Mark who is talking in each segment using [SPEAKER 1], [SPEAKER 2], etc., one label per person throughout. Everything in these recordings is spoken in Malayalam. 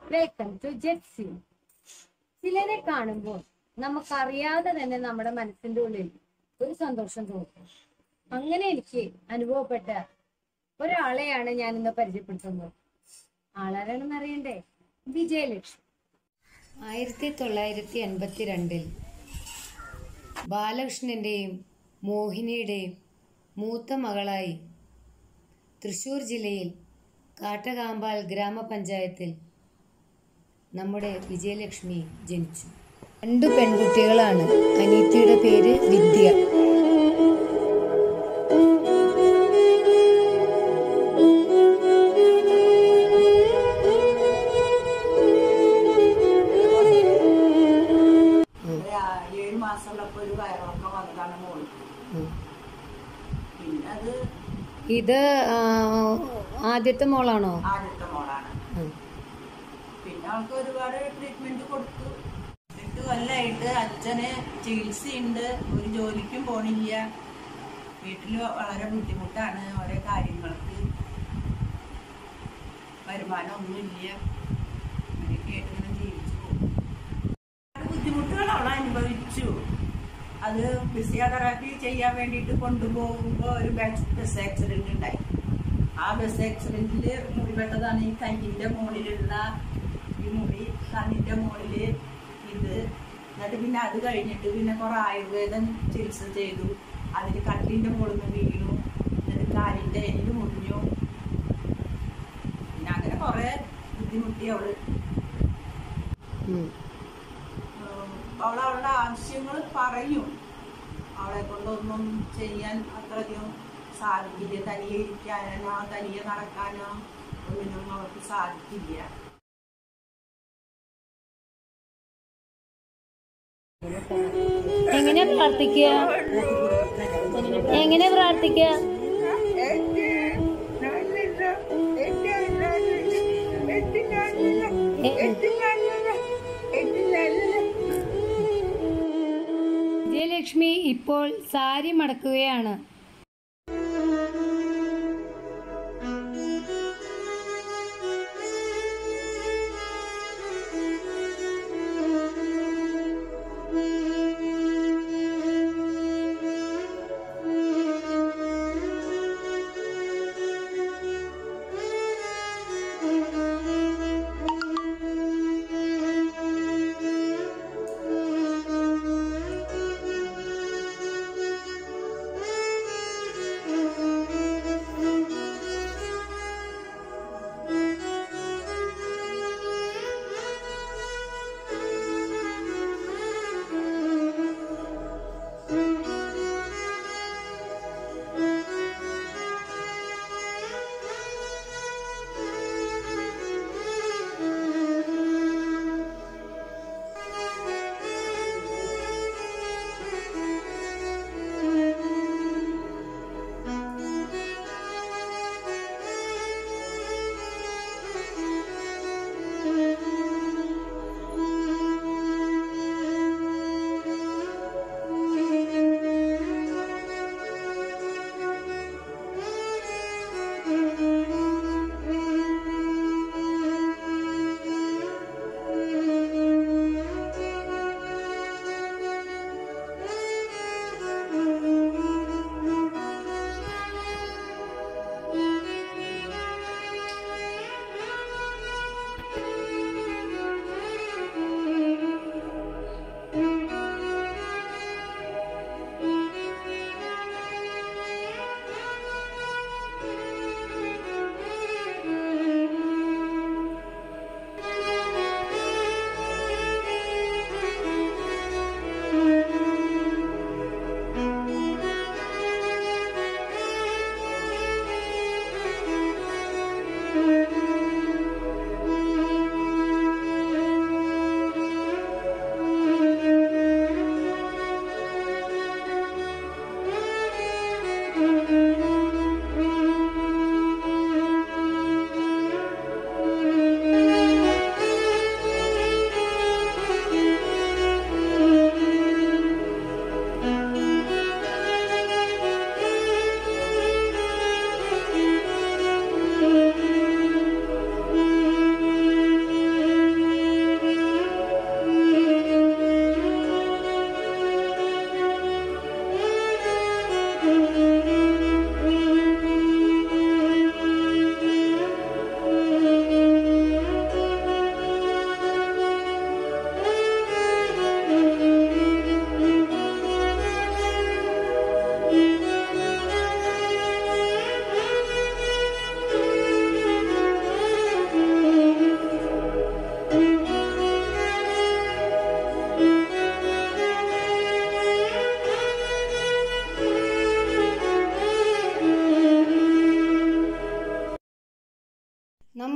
[SPEAKER 1] വെൽക്കം ടു ജെറ്റ്സി ചിലരെ കാണുമ്പോൾ നമുക്കറിയാതെ തന്നെ നമ്മുടെ മനസ്സിന്റെ ഉള്ളിൽ ഒരു സന്തോഷം തോന്നും അങ്ങനെ എനിക്ക് അനുഭവപ്പെട്ട ഒരാളെയാണ് ഞാൻ ഇന്ന് പരിചയപ്പെടുത്തുന്നത് ആളാരാണെന്ന് അറിയണ്ടേ വിജയലക്ഷ്മി ആയിരത്തി തൊള്ളായിരത്തി എൺപത്തി രണ്ടിൽ ബാലകൃഷ്ണന്റെയും മോഹിനിയുടെയും മൂത്ത മകളായി തൃശൂർ ജില്ലയിൽ കാട്ടകാമ്പാൽ ഗ്രാമപഞ്ചായത്തിൽ നമ്മുടെ വിജയലക്ഷ്മി ജനിച്ചു രണ്ടു പെൺകുട്ടികളാണ് അനീത്തിയുടെ പേര് വിദ്യ
[SPEAKER 2] ഒരു ആ- ഏഴ് മാസമുള്ളപ്പോ ഒരു വയറിളക്കം വന്നതാണ് മോൾക്ക് പിന്നെ അത്
[SPEAKER 1] ഇത് ആ, ആദ്യത്തെ മോളാണോ
[SPEAKER 2] ആദ്യത്തെ മോളാണ് പിന്നെ അവൾക്ക് ഒരുപാട് ട്രീറ്റ്മെന്റ് കൊടുത്തു എട്ട് കൊല്ലായിട്ട് അച്ഛന് ചികിത്സയുണ്ട് ഒരു ജോലിക്കും പോണില്ല വീട്ടിൽ വളരെ ബുദ്ധിമുട്ടാണ് ഓരോ കാര്യങ്ങൾക്ക് വരുമാനം ഒന്നുമില്ല അങ്ങനെയൊക്കെ ആയിട്ട് ഇങ്ങനെ ജീവിച്ചു പോകും ബുദ്ധിമുട്ടുകൾ അവൾ അനുഭവിച്ചു അത് ഫിസിയോതെറാപ്പി ചെയ്യാൻ വേണ്ടിയിട്ട് കൊണ്ടുപോകുമ്പോൾ ഒരു ബസ് ബസ് ആക്സിഡന്റ് ഉണ്ടായി ആ ബസ് ആക്സിഡന്റിൽ മുറിപ്പെട്ടതാണ് ഈ കയ്യിന്റെ മുകളിലുള്ള ഈ മുറി കണ്ണിന്റെ മുകളില് ഇത് എന്നിട്ട് പിന്നെ അത് കഴിഞ്ഞിട്ട് പിന്നെ കുറെ ആയുർവേദം ചികിത്സ ചെയ്തു അതിൽ കട്ടിന്റെ മുകളിൽ നിന്ന് വീണു എന്നിട്ട് കാലിന്റെ എല്ല് മുറിഞ്ഞു പിന്നെ അങ്ങനെ കുറെ ബുദ്ധിമുട്ടി അവള്
[SPEAKER 1] ഉം.
[SPEAKER 2] അവൾ അവളുടെ ആവശ്യങ്ങൾ പറയും അവളെ കൊണ്ടൊന്നും ചെയ്യാൻ അത്രയധികം സാധിക്കില്ല തനിയെ ഇരിക്കാനോ തനിയെ നടക്കാനോ ഒന്നിനും അവൾക്ക് സാധിക്കില്ല
[SPEAKER 1] എങ്ങനെ പ്രാർത്ഥിക്കുക എങ്ങനെ പ്രാർത്ഥിക്കുക വിജയലക്ഷ്മി ഇപ്പോൾ സാരി മടക്കുകയാണ്
[SPEAKER 3] Thank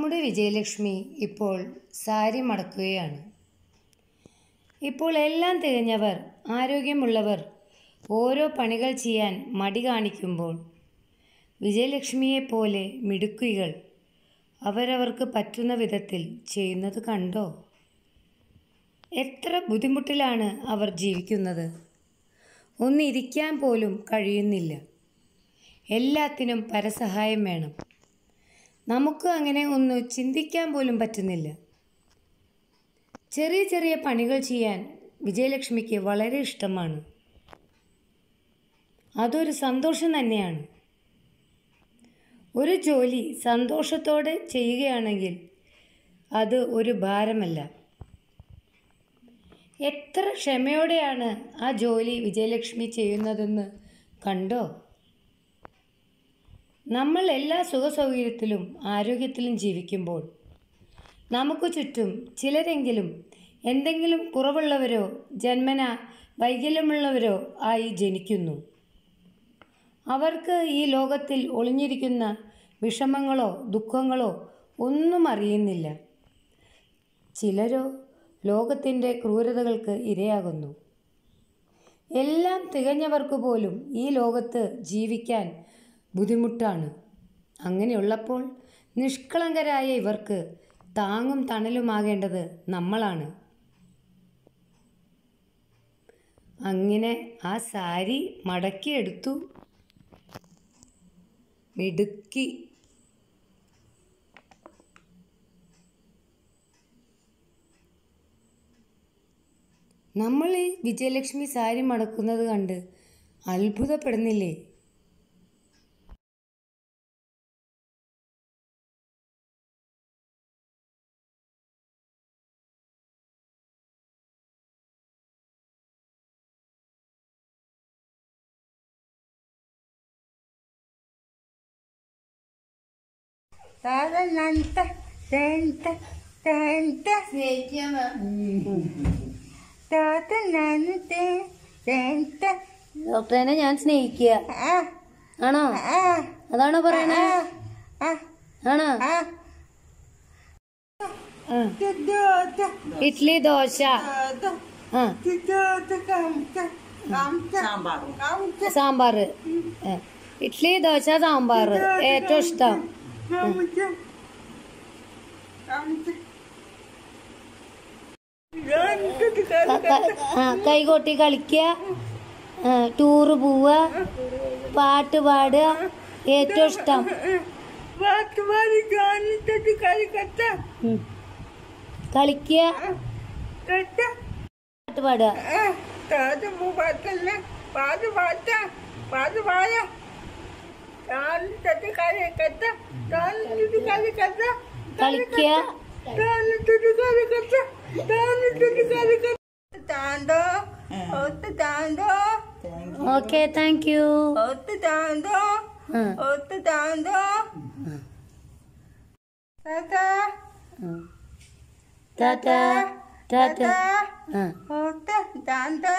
[SPEAKER 1] നമ്മുടെ വിജയലക്ഷ്മി ഇപ്പോൾ സാരി മടക്കുകയാണ് ഇപ്പോൾ എല്ലാം തികഞ്ഞവർ ആരോഗ്യമുള്ളവർ ഓരോ പണികൾ ചെയ്യാൻ മടി കാണിക്കുമ്പോൾ വിജയലക്ഷ്മിയെപ്പോലെ മിടുക്കികൾ അവരവർക്ക് പറ്റുന്ന വിധത്തിൽ ചെയ്യുന്നത് കണ്ടോ എത്ര ബുദ്ധിമുട്ടിലാണ് അവർ ജീവിക്കുന്നത് ഒന്നിരിക്കാൻ പോലും കഴിയുന്നില്ല എല്ലാത്തിനും പരസഹായം വേണം നമുക്ക് അങ്ങനെ ഒന്ന് ചിന്തിക്കാൻ പോലും പറ്റുന്നില്ല ചെറിയ ചെറിയ പണികൾ ചെയ്യാൻ വിജയലക്ഷ്മിക്ക് വളരെ ഇഷ്ടമാണ് അതൊരു സന്തോഷം തന്നെയാണ് ഒരു ജോലി സന്തോഷത്തോടെ ചെയ്യുകയാണെങ്കിൽ അത് ഒരു ഭാരമല്ല എത്ര ക്ഷമയോടെയാണ് ആ ജോലി വിജയലക്ഷ്മി ചെയ്യുന്നതെന്ന് കണ്ടോ നമ്മൾ എല്ലാ സുഖസൗകര്യത്തിലും ആരോഗ്യത്തിലും ജീവിക്കുമ്പോൾ നമുക്ക് ചുറ്റും ചിലരെങ്കിലും എന്തെങ്കിലും കുറവുള്ളവരോ ജന്മന വൈകല്യമുള്ളവരോ ആയി ജനിക്കുന്നു അവർക്ക് ഈ ലോകത്തിൽ ഒളിഞ്ഞിരിക്കുന്ന വിഷമങ്ങളോ ദുഃഖങ്ങളോ ഒന്നും അറിയുന്നില്ല ചിലരോ ലോകത്തിൻ്റെ ക്രൂരതകൾക്ക് ഇരയാകുന്നു എല്ലാം തികഞ്ഞവർക്ക് പോലും ഈ ലോകത്ത് ജീവിക്കാൻ ബുദ്ധിമുട്ടാണ് അങ്ങനെയുള്ളപ്പോൾ നിഷ്കളങ്കരായ ഇവർക്ക് താങ്ങും തണലുമാകേണ്ടത് നമ്മളാണ് അങ്ങനെ ആ സാരി മടക്കിയെടുത്തു മിടുക്കി നമ്മൾ ഈ വിജയലക്ഷ്മി സാരി മടക്കുന്നത് കണ്ട് അത്ഭുതപ്പെടുന്നില്ലേ
[SPEAKER 2] താഴെ തേണ്ട തേണ്ട താത്ത നാന് തേണ്ട
[SPEAKER 1] ഡോക്ടറിനെ ഞാൻ സ്നേഹിക്കുക
[SPEAKER 2] ആ
[SPEAKER 1] ആണോ
[SPEAKER 2] ആ
[SPEAKER 1] അതാണോ പറയണേ
[SPEAKER 2] ആ
[SPEAKER 1] ആണോ
[SPEAKER 2] ആ
[SPEAKER 1] ആ.
[SPEAKER 2] ദോദ
[SPEAKER 1] ഇഡ്ലി ദോശ
[SPEAKER 2] ദോദ
[SPEAKER 1] ആ
[SPEAKER 2] ദോദ കാംച്ച കാംച്ച സാമ്പാർ കാംച്ച
[SPEAKER 1] സാമ്പാർ ഇഡ്ലി ദോശ സാമ്പാർ ഏറ്റവും ഇഷ്ടം
[SPEAKER 2] കാംച്ച കാംച്ച
[SPEAKER 1] ക- ക- ആ, കൈകൊട്ടി കളിക്കുക ആ, ടൂറ് പോവുക പാട്ട് പാടുക ഏറ്റവും ഇഷ്ടം
[SPEAKER 2] बात वाली गानी तो दिखाई करता
[SPEAKER 1] ഉം. കളിക്കുക
[SPEAKER 2] करता
[SPEAKER 1] പാട്ട് പാടുക
[SPEAKER 2] താഴെ മൂവാത്തല്ല പാത് പാറ്റ പാത് പായ താൻ തട്ടി കാര്യം കത്ത താൻ തുടി കാര്യം കത്ത
[SPEAKER 1] കളിക്കുക
[SPEAKER 2] താൻ തുടി കാര്യം കത്ത താൻ തുടി കാര്യം കത്ത താണ്ടോ ഒത്ത് താണ്ടോ
[SPEAKER 1] ഓക്കെ താങ്ക് യു
[SPEAKER 2] ഒത്ത് താണ്ടോ
[SPEAKER 1] ആ
[SPEAKER 2] ഒത്ത് താണ്ടോ താത്ത
[SPEAKER 1] ടാറ്റ ടാറ്റ ആ
[SPEAKER 2] ഒത്ത് താണ്ടോ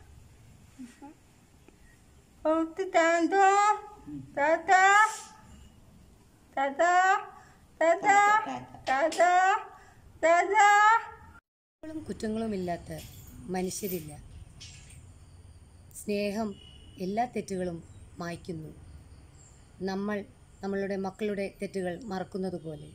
[SPEAKER 2] ഒത്ത് താണ്ടോ താത്ത താത്ത താത്ത താത്ത താത്ത
[SPEAKER 1] കുറ്റങ്ങളും കുറ്റങ്ങളുമില്ലാത്ത മനുഷ്യരില്ല സ്നേഹം എല്ലാ തെറ്റുകളും മായ്ക്കുന്നു നമ്മൾ നമ്മളുടെ മക്കളുടെ തെറ്റുകൾ മറക്കുന്നത് പോലെ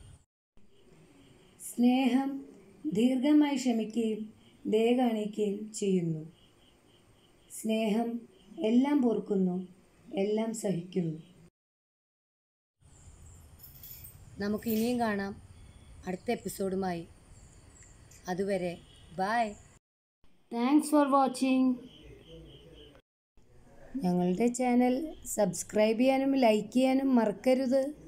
[SPEAKER 1] സ്നേഹം ദീർഘമായി ക്ഷമിക്കുകയും ദയ കാണിക്കുകയും ചെയ്യുന്നു സ്നേഹം എല്ലാം പൊറുക്കുന്നു എല്ലാം സഹിക്കുന്നു നമുക്ക് ഇനിയും കാണാം അടുത്ത എപ്പിസോഡുമായി അതുവരെ ബായ് താങ്ക്സ് ഫോർ വാച്ചിങ് ഞങ്ങളുടെ ചാനൽ സബ്സ്ക്രൈബ് ചെയ്യാനും ലൈക്ക് ചെയ്യാനും മറക്കരുത്